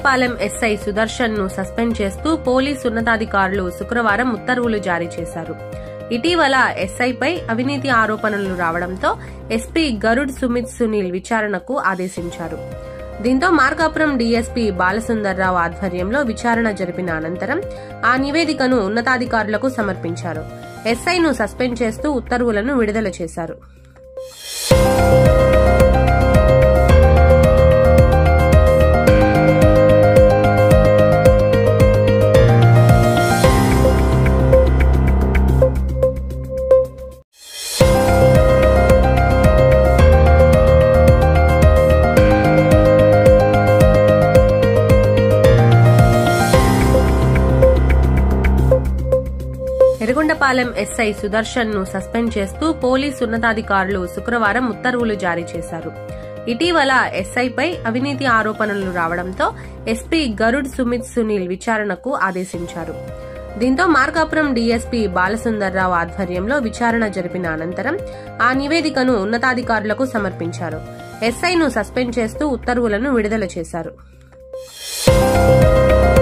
Yerragondapalem SI Sudarshan ను suspend చేస్తూ police ఉన్నతాధికారులు శుక్రవారం ఉత్తర్వులు జారీ చేశారు ఇటీవల ఎస్ఐపై అవినీతి ఆరోపణలు రావడంతో ఎస్పీ గరుడ్ సుమిత్ సునీల్ విచారణకు ఆదేశించారు దీంతో మార్కాపురం డీఎస్పీ బాలసుందర్రావు ఆధ్వర్యంలో విచారణ జరిపిన అనంతరం ఆ నివేదికను ఉన్నతాధికారులకు సమర్పించారు ఎస్ఐను సస్పెండ్ చేస్తూ ఉత్తర్వులను విడుదల చేశారు ఎర్రగొండపాలెం ఎస్ఐ సుదర్శన్ ను సస్పెండ్ చేస్తూ పోలీస్ ఉన్నతాధికారులు శుక్రవారం ఉత్తర్వులు జారీ చేశారు ఇటీవల ఎస్ఐపై అవినీతి ఆరోపణలు రావడంతో ఎస్పీ గరుడ్ సుమిత్ సునీల్ విచారణకు ఆదేశించారు దీంతో మార్కాపురం డీఎస్పీ బాలసుందర్రావు ఆధ్వర్యంలో విచారణ జరిపిన అనంతరం ఆ నివేదికను ఉన్నతాధికారులకు సమర్పించారు ఎస్ఐను సస్పెండ్ చేస్తూ ఉత్తర్వులను విడుదల చేశారు